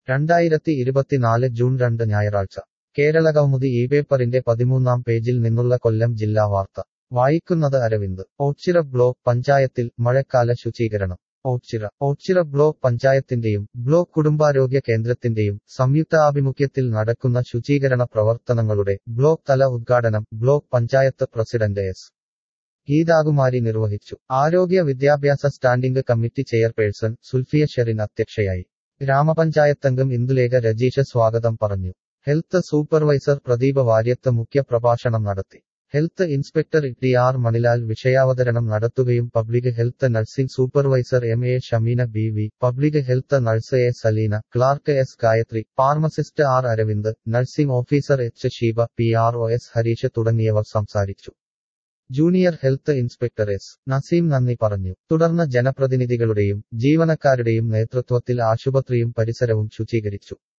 രണ്ടായിരത്തി ഇരുപത്തിനാല് ജൂൺ രണ്ട് ഞായറാഴ്ച കേരളകൗമുദി ഈ പേപ്പറിന്റെ പതിമൂന്നാം പേജിൽ നിന്നുള്ള കൊല്ലം ജില്ലാ വാർത്ത വായിക്കുന്നത് അരവിന്ദ് ഓച്ചിറ ബ്ലോക്ക് പഞ്ചായത്തിൽ മഴക്കാല ശുചീകരണം ഓച്ചിറ ഓച്ചിറ ബ്ലോക്ക് പഞ്ചായത്തിന്റെയും ബ്ലോക്ക് കുടുംബാരോഗ്യ കേന്ദ്രത്തിന്റെയും സംയുക്താഭിമുഖ്യത്തിൽ നടക്കുന്ന ശുചീകരണ പ്രവർത്തനങ്ങളുടെ ബ്ലോക്ക് തല ഉദ്ഘാടനം block panchayat president S Geethakumari നിർവഹിച്ചു ആരോഗ്യ വിദ്യാഭ്യാസ standing committee chairperson Sulfiya Sherin അധ്യക്ഷയായി ഗ്രാമപഞ്ചായത്തംഗം ഇന്ദുലേഖ രജീഷ സ്വാഗതം പറഞ്ഞു ഹെൽത്ത് സൂപ്പർവൈസർ പ്രദീപ വാര്യത്ത് മുഖ്യ പ്രഭാഷണം നടത്തി health inspector T R Manilal വിഷയാവതരണം നടത്തുകയും public health nursing supervisor M A Shameena B V public health nurse A Saleena clerk S Gayathri pharmacist R Aravind nursing officer H Sheeba P R O S Harish തുടങ്ങിയവർ സംസാരിച്ചു junior health inspector S Naseem നന്ദി പറഞ്ഞു തുടർന്ന് ജനപ്രതിനിധികളുടെയും ജീവനക്കാരുടെയും നേതൃത്വത്തിൽ ആശുപത്രിയും പരിസരവും ശുചീകരിച്ചു